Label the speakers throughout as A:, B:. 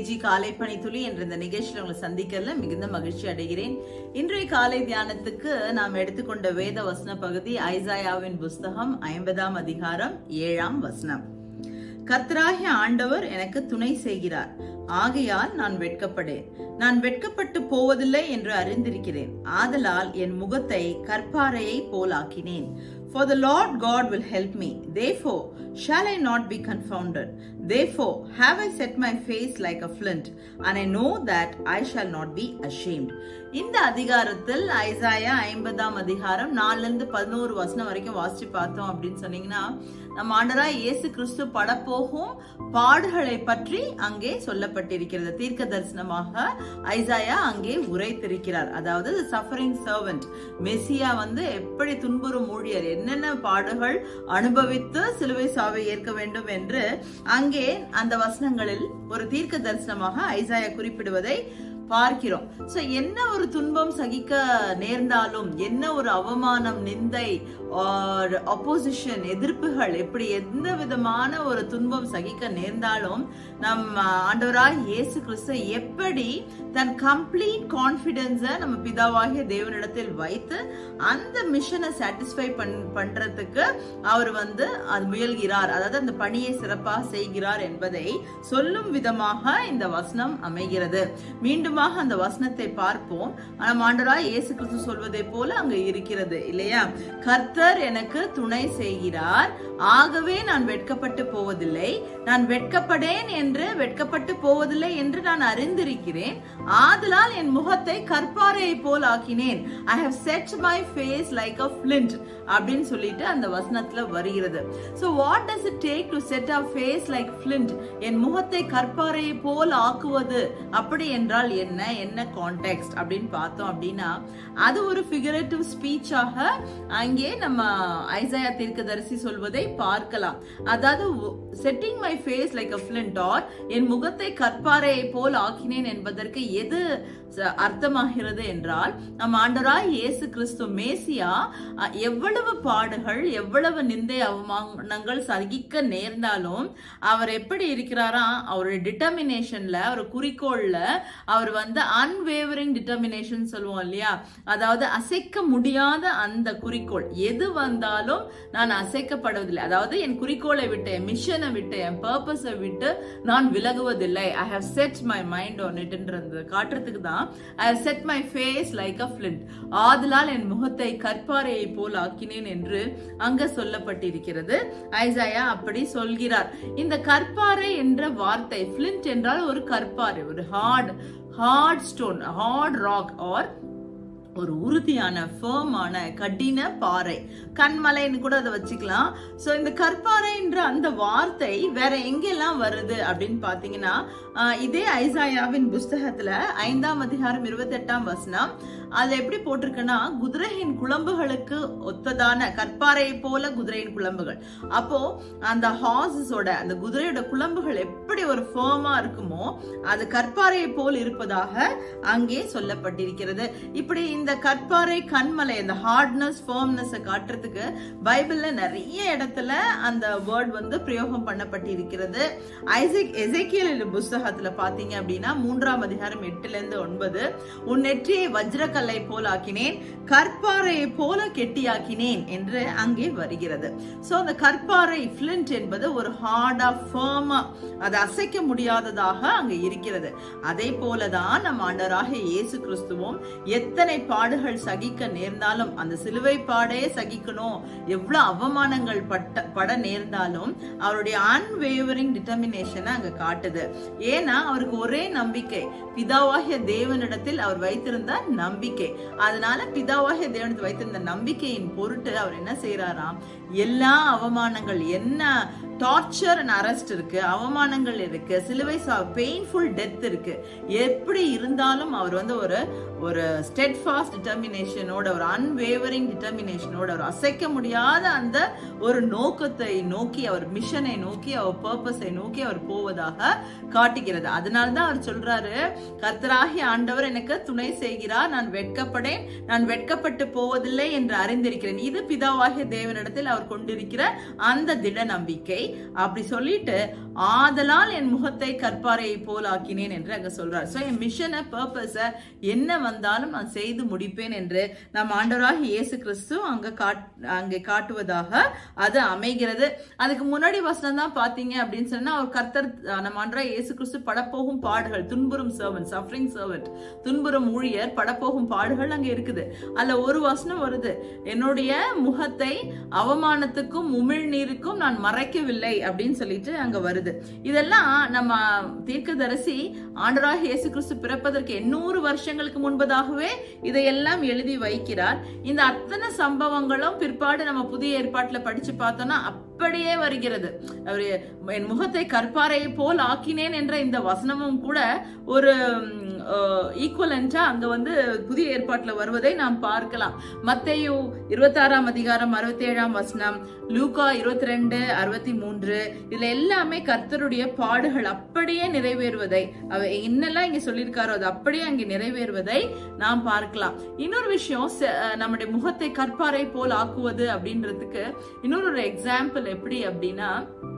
A: KG காலை பணித்துளி என்ற இந்த நிகழ்ச்சியில் உங்களை சந்திக்கிறதுல மிகுந்த மகிழ்ச்சி அடைகிறேன் இன்றைய காலை தியானத்துக்கு நாம் எடுத்துக்கொண்ட வேத வசன பகுதி ஐசாயாவின் புஸ்தகம் ஐம்பதாம் அதிகாரம் ஏழாம் வசனம் கர்த்தராகிய ஆண்டவர் எனக்கு துணை செய்கிறார் ஆகையால் நான் வெட்கப்படேன் நான் வெட்கப்பட்டு போவதில்லை என்று அறிந்திருக்கிறேன் ஆதலால் என் முகத்தை கற்பாறையை போலாக்கினேன் For the Lord God will help me. Therefore, shall I not be confounded? Therefore, have I set my face like a flint, and I know that I shall not be ashamed. இந்த அதிகாரத்தில் Isaiah ஐம்பதாம் அதிகாரம் நாலுல இருந்து பதினோரு வசனம் வரைக்கும் வாசிச்சு பார்த்தோம் அப்படின்னு சொன்னீங்கன்னா நம்ம ஆண்டராய் இயேசு கிறிஸ்து படப்போகும் பாடுகளை பற்றி அங்கே சொல்லப்பட்டிருக்கிறது தீர்க்க தரிசனமாக ஐசாயா அங்கே உரைத்திருக்கிறார் அதாவது சஃபரிங் சர்வெண்ட் மெசியா வந்து எப்படி துன்புறும் ஊழியர் என்னென்ன பாடுகள் அனுபவித்து சிலுவை சாவை ஏற்க வேண்டும் என்று அங்கே அந்த வசனங்களில் ஒரு தீர்க்க தரிசனமாக ஐசாயா குறிப்பிடுவதை பார்க்கிறோம் சோ என்ன ஒரு துன்பம் சகிக்க நேர்ந்தாலும் என்ன ஒரு அவமானம் நிந்தை அப்போசிஷன் எதிர்ப்புகள் எப்படி எந்த விதமான ஒரு துன்பம் சகிக்க நேர்ந்தாலும் நம் ஆண்டவராய் இயேசு கிறிஸ்து எப்படி தன் கம்ப்ளீட் கான்பிடன்ஸ நம்ம பிதாவாகிய தேவனிடத்தில் வைத்து அந்த மிஷனை சாட்டிஸ்ஃபை பண் பண்றதுக்கு அவர் வந்து அது முயல்கிறார் அதாவது அந்த பணியை சிறப்பாக செய்கிறார் என்பதை சொல்லும் விதமாக இந்த வசனம் அமைகிறது மீண்டுமாக அந்த வசனத்தை பார்ப்போம் ஆனால் ஆண்டராய் இயேசு கிறிஸ்து சொல்வதை போல அங்க இருக்கிறது இல்லையா கர்த்தர் எனக்கு துணை செய்கிறார் ஆகவே நான் வெட்கப்பட்டு போவதில்லை நான் வெட்கப்படேன் என்று வெட்கப்பட்டு போவதில்லை என்று நான் அறிந்திருக்கிறேன் ஆதலால் என் முகத்தை கற்பாறையை போல் ஆக்கினேன் I have set my face like a flint அப்படின்னு சொல்லிட்டு அந்த வசனத்துல வருகிறது so what does it take to set a face like flint என் முகத்தை கற்பாறையை போல் ஆக்குவது அப்படி என்றால் என்ன என்ன கான்டெக்ட் அப்படின்னு பார்த்தோம் அப்படின்னா அது ஒரு ஃபிகரேட்டிவ் ஸ்பீச்சாக அங்கே நம்ம ஐசையா தீர்க்கதரிசி சொல்வதை பார்க்கலாம் அதாவது setting my face like a flint or என் முகத்தை கற்பாறையை போல் ஆக்கினேன் என்பதற்கு எது அர்த்தமாகிறது என்றால் நம் ஆண்டராய் இயேசு கிறிஸ்து மேசியா எவ்வளவு பாடுகள் எவ்வளவு நிந்தை அவமானங்கள் சகிக்க நேர்ந்தாலும் அவர் எப்படி இருக்கிறாரா அவருடைய டிட்டர்மினேஷன்ல அவர் குறிக்கோள்ல அவர் வந்து அன்வேவரிங் டிட்டர்மினேஷன் சொல்லுவோம் இல்லையா அதாவது அசைக்க முடியாத அந்த குறிக்கோள் எது வந்தாலும் நான் அசைக்கப்படுவதில்லை அதாவது என் குறிக்கோளை விட்டு என் மிஷனை விட்டு என் பர்பஸை விட்டு நான் விலகுவதில்லை I have set my mind on இட்ன்றது காட்டுறதுக்கு தான் I have set my face like a flint ஆதலால் என் முகத்தை கற்பாறையை போல் ஆக்கினேன் என்று அங்க சொல்லப்பட்டிருக்கிறது ஐசாயா அப்படி சொல்கிறார் இந்த கற்பாறை என்ற வார்த்தை ஃபிளிண்ட் என்றால் ஒரு கற்பாறை ஒரு hard hard stone hard rock or ஒரு உறுதியான ஃபேமான கடின பாறை கண்மலைன்னு கூட அதை வச்சுக்கலாம் ஸோ இந்த கற்பாறைன்ற அந்த வார்த்தை வேற எங்கெல்லாம் வருது அப்படின்னு பாத்தீங்கன்னா இதே ஐசாயாவின் புஸ்தகத்துல ஐந்தாம் அதிகாரம் இருபத்தி எட்டாம் வசனம் அது எப்படி போட்டிருக்குன்னா குதிரையின் குழம்புகளுக்கு ஒத்ததான கற்பாறையை போல குதிரையின் குழம்புகள் அப்போ அந்த ஹார்ஸஸோட அந்த குதிரையோட குழம்புகள் எப்படி ஒரு ஃபேமா இருக்குமோ அது கற்பாறையை போல் இருப்பதாக அங்கே சொல்லப்பட்டிருக்கிறது இப்படி இந்த கற்பாறை கண்மலை அந்த ஹார்ட்னஸ் ஃபேர்ம்னஸ் காட்டுறதுக்கு பைபிள்ல நிறைய இடத்துல அந்த வேர்ட் வந்து பிரயோகம் பண்ணப்பட்டிருக்கிறது ஐசக் எசைக்கியல் புஸ்தகத்துல பாத்தீங்க அப்படின்னா மூன்றாம் அதிகாரம் எட்டுல இருந்து ஒன்பது உன் நெற்றியை வஜ்ர கல்லை போல் ஆக்கினேன் கற்பாறையை போல கெட்டியாக்கினேன் என்று அங்கே வருகிறது சோ அந்த கற்பாறை பிளிண்ட் என்பது ஒரு ஹார்டா ஃபேமா அது அசைக்க முடியாததாக அங்க இருக்கிறது அதே போலதான் நம் ஆண்டராக இயேசு கிறிஸ்துவும் எத்தனை பாடுகள் சகிக்க நேர்ந்தாலும் அந்த சிலுவை பாடே சகிக்கணும் எவ்வளவு அவமானங்கள் பட்ட பட நேர்ந்தாலும் அவருடைய அன்வேவரிங் டிட்டர்மினேஷனை அங்க காட்டுது ஏன்னா அவருக்கு ஒரே நம்பிக்கை பிதாவாகிய தேவனிடத்தில் அவர் வைத்திருந்த நம்பிக்கை அதனால பிதாவாகிய தேவனத்தில் வைத்திருந்த நம்பிக்கையின் பொருட்டு அவர் என்ன செய்யறாராம் எல்லா அவமானங்கள் என்ன டார்ச்சர் அண்ட் அரெஸ்ட் இருக்கு அவமானங்கள் இருக்கு சிலுவை பெயின்ஃபுல் டெத் இருக்கு எப்படி இருந்தாலும் அவர் வந்து ஒரு ஒரு ஸ்டெட் ஃபாஸ்ட் டிட்டர்மினேஷனோட ஒரு அன்வேவரிங் டிட்டர்மினேஷனோட ஒரு அசைக்க முடியாத அந்த ஒரு நோக்கத்தை நோக்கி அவர் மிஷனை நோக்கி அவர் பர்பஸை நோக்கி அவர் போவதாக காட்டுகிறது அதனால தான் அவர் சொல்றாரு கர்த்தராகிய ஆண்டவர் எனக்கு துணை செய்கிறார் நான் வெட்கப்படேன் நான் வெட்கப்பட்டு போவதில்லை என்று அறிந்திருக்கிறேன் இது பிதாவாகிய தேவனிடத்தில் அவர் கொண்டிருக்கிற அந்த திட நம்பிக்கை அப்படி சொல்லிட்டு ஆதலால் என் முகத்தை கற்பாரையை போல் ஆக்கினேன் என்று அங்க சொல்றார் சோ என் மிஷனை பர்பஸ என்ன வந்தாலும் நான் செய்து முடிப்பேன் என்று நம் ஆண்டவராக இயேசு கிறிஸ்து அங்க காட் அங்கே காட்டுவதாக அது அமைகிறது அதுக்கு முன்னாடி வசனம் தான் பாத்தீங்க அப்படின்னு சொன்னா அவர் கர்த்தர் அஹ், நம்ம ஆண்டவராக இயேசு கிறிஸ்து படப்போகும் பாடுகள் துன்புறும் சர்வன்ட் சஃபரிங் சர்வன்ட் துன்புறும் ஊழியர் படப்போகும் பாடுகள் அங்க இருக்குது அதுல ஒரு வசனம் வருது என்னுடைய முகத்தை அவமானத்துக்கும் உமிழ்நீருக்கும் நான் மறைக்கவில்லை அப்படின்னு சொல்லிட்டு அங்க வருது இதெல்லாம் நம்ம தீர்க்கதரிசி ஆண்டராக இயேசு கிறிஸ்து பிறப்பதற்கு எண்ணூறு வருஷங்களுக்கு முன்பதாகவே இதையெல்லாம் எழுதி வைக்கிறார் இந்த அத்தனை சம்பவங்களும் பிற்பாடு நம்ம புதிய ஏற்பாட்டுல படிச்சு பார்த்தோம்னா அப்படியே வருகிறது அவரு என் முகத்தை கற்பாரை போல் ஆக்கினேன் என்ற இந்த வசனமும் கூட ஒரு ஈக்குவலண்டா அங்க வந்து புதிய ஏற்பாட்டுல வருவதை நாம் பார்க்கலாம் மத்தேயு இருபத்தாறாம் அதிகாரம் அறுபத்தி ஏழாம் வசனம் லூகா இருபத்தி ரெண்டு அறுபத்தி மூன்று இதுல எல்லாமே கர்த்தருடைய பாடுகள் அப்படியே நிறைவேறுவதை அவ என்னெல்லாம் இங்க சொல்லியிருக்காரோ அது அப்படியே அங்கே நிறைவேறுவதை நாம் பார்க்கலாம் இன்னொரு விஷயம் செ- அஹ் நம்முடைய முகத்தை கற்பாரை போல் ஆக்குவது அப்படின்றதுக்கு இன்னொரு ஒரு எக்ஸாம்பிள் எப்படி அப்படின்னா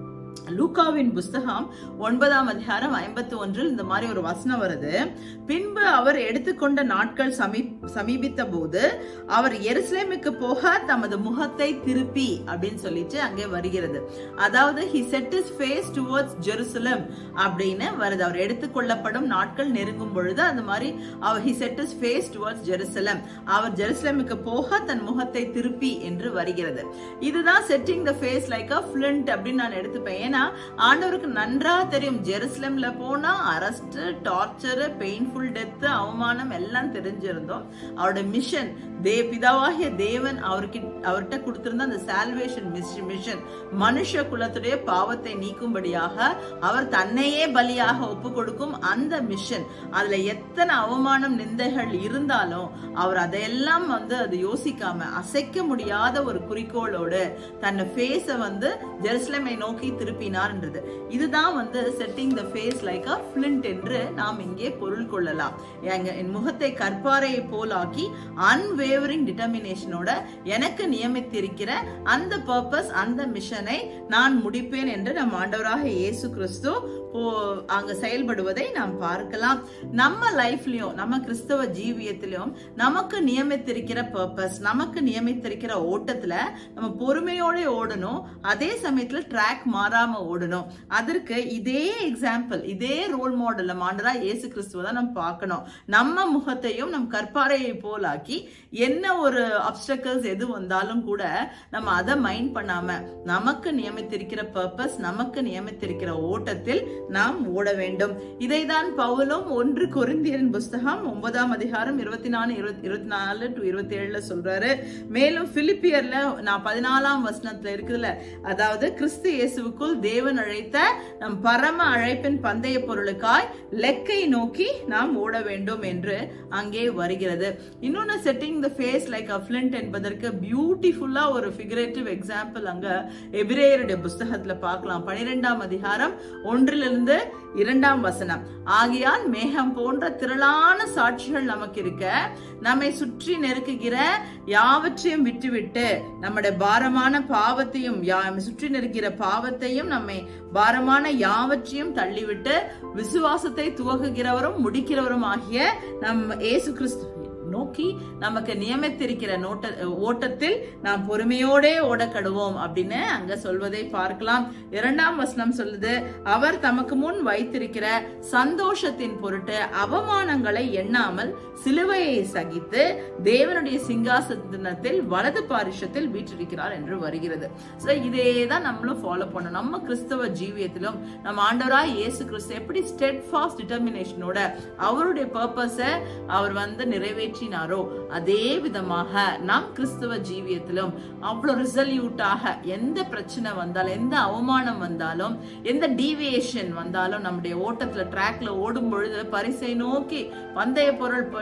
A: லூகாவின் புஸ்தகம் ஒன்பதாம் அதிகாரம் ஐம்பத்தி ஒன்றில் இந்த மாதிரி ஒரு வசனம் வருது பின்பு அவர் எடுத்துக்கொண்ட நாட்கள் சமீ சமீபித்த போது அவர் எருசலேமுக்கு போக தமது முகத்தை திருப்பி அப்படின்னு சொல்லிட்டு அங்கே வருகிறது அதாவது he set his face towards Jerusalem அப்படின்னு வருது அவர் எடுத்துக்கொள்ளப்படும் நாட்கள் நெருங்கும் பொழுது அந்த மாதிரி அவர் he set his face towards Jerusalem அவர் ஜெருசலேமுக்கு போக தன் முகத்தை திருப்பி என்று வருகிறது இதுதான் setting the face like a flint அப்படின்னு நான் எடுத்துப்பேன் ஏன்னா ஆண்டவருக்கு நன்றா தெரியும் ஜெருசலேம்ல போனா அரெஸ்ட் டார்ச்சர் பெயின்ஃபுல் டெத் அவமானம் எல்லாம் தெரிஞ்சிருந்தோம் அவரோட மிஷன் தே பிதாவாகிய தேவன் அவருக்கு அவர்கிட்ட கொடுத்திருந்த அந்த சால்வேஷன் மிஷன் மனுஷ குலத்துடைய பாவத்தை நீக்கும்படியாக அவர் தன்னையே பலியாக ஒப்பு கொடுக்கும் அந்த மிஷன் அதுல எத்தனை அவமானம் நிந்தைகள் இருந்தாலும் அவர் அதையெல்லாம் வந்து அது யோசிக்காம அசைக்க முடியாத ஒரு குறிக்கோளோடு தன்னை ஃபேஸ வந்து ஜெருசலேமை நோக்கி திருப்பினார்ன்றது இதுதான் வந்து setting the face like a flint என்று நாம் இங்கே பொருள் கொள்ளலாம் எங்க என் முகத்தை கற்பாரையை போலாக்கி அன்வேவரிங் டிட்டர்மினேஷனோட எனக்கு நியமித்திருக்கிற அந்த பர்பஸ் அந்த மிஷனை நான் முடிப்பேன் என்று நம் ஆண்டவராக இயேசு கிறிஸ்து போ அங்க செயல்படுவதை நாம் பார்க்கலாம் நம்ம லைஃப்லயும் நம்ம கிறிஸ்தவ ஜீவியத்திலும் நமக்கு நியமித்திருக்கிற பர்பஸ் நமக்கு நியமித்திருக்கிற ஓட்டத்துல நம்ம பொறுமையோட ஓடணும் அதே சமயத்துல ட்ராக் மாறாம ஓடணும் அதற்கு இதே எக்ஸாம்பிள் இதே ரோல் மாடல் ஆண்டரா இயேசு கிறிஸ்துவ தான் நம்ம பார்க்கணும் நம்ம முகத்தையும் நம் கற்பாரையை போலாக்கி என்ன ஒரு அப்டக்கல்ஸ் எது வந்தாலும் கூட நம்ம அதை மைண்ட் பண்ணாம நமக்கு நியமித்திருக்கிற பர்பஸ் நமக்கு நியமித்திருக்கிற ஓட்டத்தில் நாம் ஓட வேண்டும் இதைதான் பவுலும் ஒன்று கொரிந்தியரின் புஸ்தகம் ஒன்பதாம் அதிகாரம் இருபத்தி நாலு இருபத்தி இருபத்தி நாலு டு இருபத்தி ஏழுல சொல்றாரு மேலும் பிலிப்பியர்ல நான் பதினாலாம் வசனத்துல இருக்குதுல அதாவது கிறிஸ்து இயேசுவுக்குள் தேவன் அழைத்த நம் பரம அழைப்பின் பந்தய பொருளுக்காய் லெக்கை நோக்கி நாம் ஓட வேண்டும் என்று அங்கே வருகிறது இன்னொன்னு setting the face like a flint என்பதற்கு பியூட்டிஃபுல்லா ஒரு ஃபிகரேட்டிவ் எக்ஸாம்பிள் அங்க எபிரேயருடைய புஸ்தகத்துல பார்க்கலாம் பனிரெண்டாம் அதிகாரம் ஒன்றிலிருந்து இரண்டாம் வசனம் ஆகையால் மேகம் போன்ற திரளான சாட்சிகள் நமக்கு இருக்க நம்மை சுற்றி நெருக்குகிற யாவற்றையும் விட்டுவிட்டு நம்முடைய பாரமான பாவத்தையும் யா- நம்மை சுற்றி நெருக்கிற பாவத்தையும் நம்மை பாரமான யாவற்றையும் தள்ளிவிட்டு விசுவாசத்தை துவக்குகிறவரும் முடிக்கிறவரும் ஆகிய நம் இயேசு கிறிஸ்து நோக்கி நமக்கு நியமித்திருக்கிற நோட்ட ஓட்டத்தில் நாம் பொறுமையோடே ஓடக்கடுவோம் அப்படின்னு அங்க சொல்வதை பார்க்கலாம் இரண்டாம் வசனம் சொல்லுது அவர் தமக்கு முன் வைத்திருக்கிற சந்தோஷத்தின் பொருட்டு அவமானங்களை எண்ணாமல் சிலுவையை சகித்து தேவனுடைய சிங்காசனத்தில் வலது பாரிஷத்தில் வீற்றிருக்கிறார் என்று வருகிறது சோ இதே தான் நம்மளும் ஃபாலோ பண்ணணும் நம்ம கிறிஸ்தவ ஜீவியத்திலும் நம்ம ஆண்டவராய் இயேசு கிறிஸ்து எப்படி ஸ்டெட் ஃபாஸ்ட் டிட்டர்மினேஷனோட அவருடைய பர்பஸை அவர் வந்து நிறைவேற்றினாரோ அதே விதமாக நாம் கிறிஸ்தவ ஜீவியத்திலும் அவ்வளவு ரிசல்யூட்டாக எந்த பிரச்சனை வந்தாலும் எந்த அவமானம் வந்தாலும் எந்த டீவியேஷன் வந்தாலும் நம்முடைய ஓட்டத்துல ட்ராக்ல ஓடும் பொழுது பரிசை நோக்கி பந்தய பொருள் ப-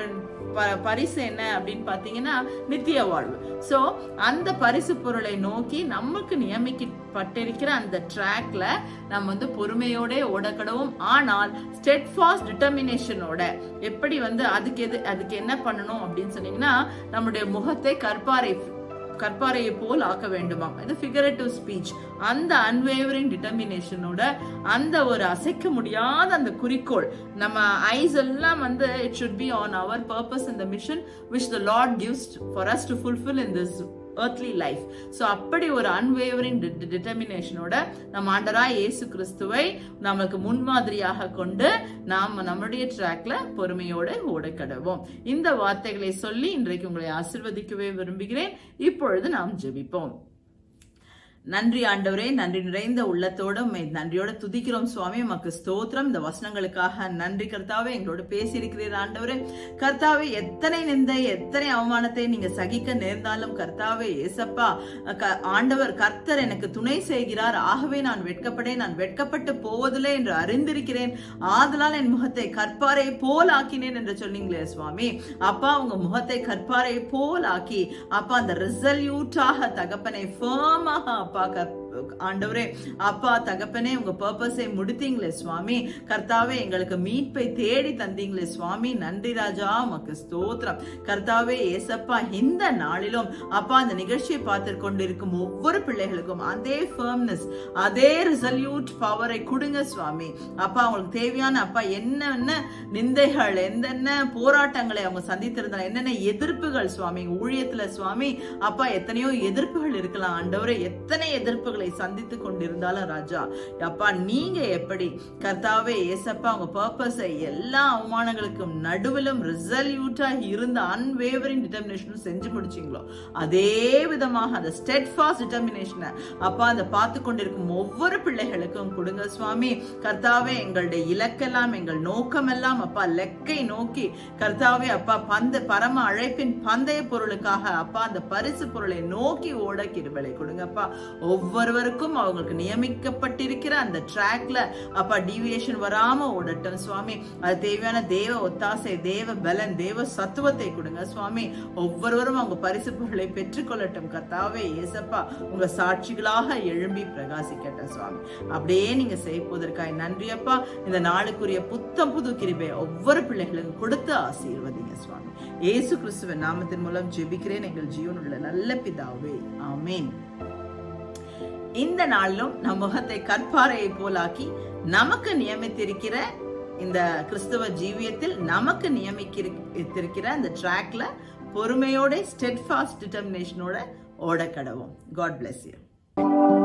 A: ப- பரிசு என்ன அப்படின்னு பாத்தீங்கன்னா நித்திய வாழ்வு சோ அந்த பரிசு பொருளை நோக்கி நமக்கு நியமிக்கப்பட்டிருக்கிற அந்த ட்ராக்ல நம்ம வந்து பொறுமையோட ஓடக்கடவும் ஆனால் ஸ்டெட்ஃபாஸ்ட் டிட்டர்மினேஷனோட எப்படி வந்து அதுக்கு எது அதுக்கு என்ன பண்ணணும் அப்படின்னு சொன்னீங்கன்னா நம்முடைய முகத்தை கற்பாரை கற்பாரையை போல் ஆக்க வேண்டுமாம் இது ஃபிகரேட்டிவ் ஸ்பீச் அந்த அன்வேவரிங் டிட்டர்மினேஷனோட அந்த ஒரு அசைக்க முடியாத அந்த குறிக்கோள் நம்ம ஐஸ் எல்லாம் வந்து it should be on our purpose இந்த mission which the Lord gives for us to fulfil in this earthly life so அப்படி ஒரு அன்வேவரிங் டிட்டர்மினேஷனோட நம்ம ஆண்டராய் இயேசு கிறிஸ்துவை நமக்கு முன்மாதிரியாக கொண்டு நாம் நம்முடைய ட்ராக்ல பொறுமையோட ஓடக்கடவோம் இந்த வார்த்தைகளை சொல்லி இன்றைக்கு உங்களை ஆசிர்வதிக்கவே விரும்புகிறேன் இப்பொழுது நாம் ஜெபிப்போம் நன்றி ஆண்டவரே நன்றி நிறைந்த உள்ளத்தோட உம்மை நன்றியோட துதிக்கிறோம் சுவாமி உமக்கு ஸ்தோத்திரம் இந்த வசனங்களுக்காக நன்றி கர்த்தாவே எங்களோட பேசியிருக்கிறீர் ஆண்டவரே கர்த்தாவே எத்தனை நிந்தை எத்தனை அவமானத்தை நீங்க சகிக்க நேர்ந்தாலும் கர்த்தாவே ஏசப்பா க- ஆண்டவர் கர்த்தர் எனக்கு துணை செய்கிறார் ஆகவே நான் வெட்கப்படேன் நான் வெட்கப்பட்டு போவதில்லை என்று அறிந்திருக்கிறேன் ஆதலால் என் முகத்தை கற்பாரை போல் ஆக்கினேன் என்று சொன்னீங்களே சுவாமி அப்பா உங்க முகத்தை கற்பாரை போல் ஆக்கி அப்பா அந்த ரிசல்யூட்டாக தகப்பனை ஃபேமாக அப்பா கற்- ஆண்டவரே அப்பா தகப்பனே உங்க பர்பஸை முடித்தீங்களே சுவாமி கர்த்தாவே எங்களுக்கு மீட்பை தேடி தந்தீங்களே சுவாமி நன்றி ராஜா உமக்கு ஸ்தோத்திரம் கர்த்தாவே ஏசப்பா இந்த நாளிலும் அப்பா அந்த நிகழ்ச்சியை பார்த்து கொண்டிருக்கும் ஒவ்வொரு பிள்ளைகளுக்கும் அதே ஃபர்ம்னஸ் அதே ரிசல்யூட் பவரை கொடுங்க சுவாமி அப்பா அவங்களுக்கு தேவையான அப்பா என்னென்ன நிந்தைகள் என்னென்ன போராட்டங்களை அவங்க சந்தித்திருந்தாங்க என்னென்ன எதிர்ப்புகள் சுவாமி ஊழியத்துல சுவாமி அப்பா எத்தனையோ எதிர்ப்புகள் இருக்கலாம் ஆண்டவரே எத்தனை எதிர்ப்புகளை சந்தித்து கொண்டிருந்தாலும் ராஜா அப்பா நீங்க எப்படி கர்த்தாவே ஏசப்பா உங்க பர்பஸை எல்லா அவமானங்களுக்கும் நடுவிலும் ரிசல்யூட்டா இருந்த அன்வேவரிங் டிட்டர்மினேஷனும் செஞ்சு முடிச்சீங்களோ அதே விதமாக அந்த ஸ்டெட் ஃபாஸ்ட் டிட்டர்மினேஷனை அப்பா அந்த பார்த்து கொண்டிருக்கும் ஒவ்வொரு பிள்ளைகளுக்கும் கொடுங்க சுவாமி கர்த்தாவே எங்களுடைய இலக்கெல்லாம் எங்கள் நோக்கமெல்லாம் அப்பா லெக்கை நோக்கி கர்த்தாவே அப்பா பந்த பரம அழைப்பின் பந்தய பொருளுக்காக அப்பா அந்த பரிசு பொருளை நோக்கி ஓட கிருபலை கொடுங்கப்பா ஒவ்வொருவருக்கும் அவங்களுக்கு நியமிக்கப்பட்டிருக்கிற அந்த ட்ராக்ல அப்பா டீவியேஷன் வராம ஓடட்டும் சுவாமி அது தேவையான தேவ ஒத்தாசை தேவ பலன் தேவ சத்துவத்தை கொடுங்க சுவாமி ஒவ்வொருவரும் அவங்க பரிசு பொருளை பெற்றுக்கொள்ளட்டும் கர்த்தாவே ஏசப்பா உங்க சாட்சிகளாக எழும்பி பிரகாசிக்கட்டும் சுவாமி அப்படியே நீங்க செய்வதற்காய் நன்றி அப்பா இந்த நாளுக்குரிய புத்தம் புது கிருபை ஒவ்வொரு பிள்ளைகளுக்கும் கொடுத்து ஆசீர்வதிங்க சுவாமி இயேசு கிறிஸ்துவின் நாமத்தின் மூலம் ஜெபிக்கிறேன் எங்கள் ஜீவனுள்ள நல்ல பிதாவே ஆமென் இந்த நாளிலும் நம் முகத்தை கற்பாறையை போலாக்கி நமக்கு நியமித்திருக்கிற இந்த கிறிஸ்தவ ஜீவியத்தில் நமக்கு நியமிக்கிற அந்த ட்ராக்ல பொறுமையோட ஸ்டெட்ஃபாஸ்ட் டிட்டர்மினேஷனோட ஓட கடவும் காட் bless you